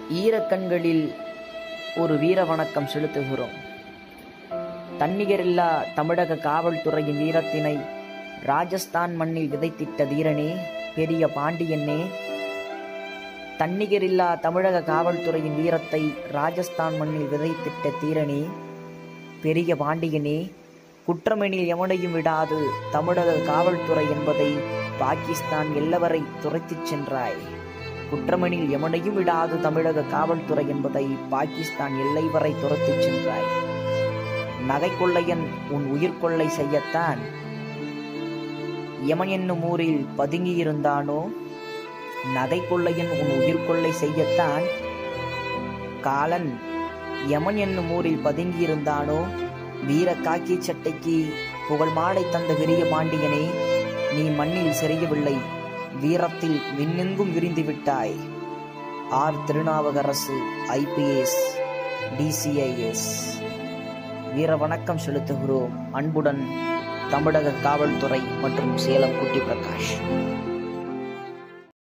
ஈரக்கண்களில் ஒரு வீர வணக்கம் செலுத்துகிறோம் தன்னிகரில்லா தமிழக காவல்துறையின் வீரத்தினை ராஜஸ்தான் மண்ணில் விதைத்திட்ட தீரனே பெரிய பாண்டியனே தன்னிகரில்லா தமிழக காவல்துறையின் வீரத்தை ராஜஸ்தான் மண்ணில் விதைத்திட்ட தீரனே பெரிய பாண்டியனே குற்றமெனில் எவனையும் விடாது தமிழக காவல்துறை என்பதை பாகிஸ்தான் எல்லவரை துரைத்துச் சென்றாய் குற்றமெனில் எவனையும் விடாது தமிழக காவல்துறை என்பதை பாகிஸ்தான் எல்லை வரை துரத்திச் சென்றாய் நகை கொள்ளையன் உன் உயிர் கொள்ளை செய்யத்தான் யமன் என்னும் ஊரில் பதுங்கியிருந்தானோ நகை கொள்ளையன் உன் உயிர் கொள்ளை செய்யத்தான் காலன் யமன் என்னும் ஊரில் பதுங்கியிருந்தானோ வீர காக்கி சட்டைக்கு புகழ் மாலை தந்த பெரிய பாண்டியனே நீ மண்ணில் சிறையவில்லை வீரத்தில் விண்ணெங்கும் விரிந்து விட்டாய் ஆர் திருநாவுக்கரசு ஐபிஎஸ் டிசிஐஎஸ் வீர வணக்கம் செலுத்துகிறோம் அன்புடன் தமிழக காவல்துறை மற்றும் சேலம் குட்டி பிரகாஷ்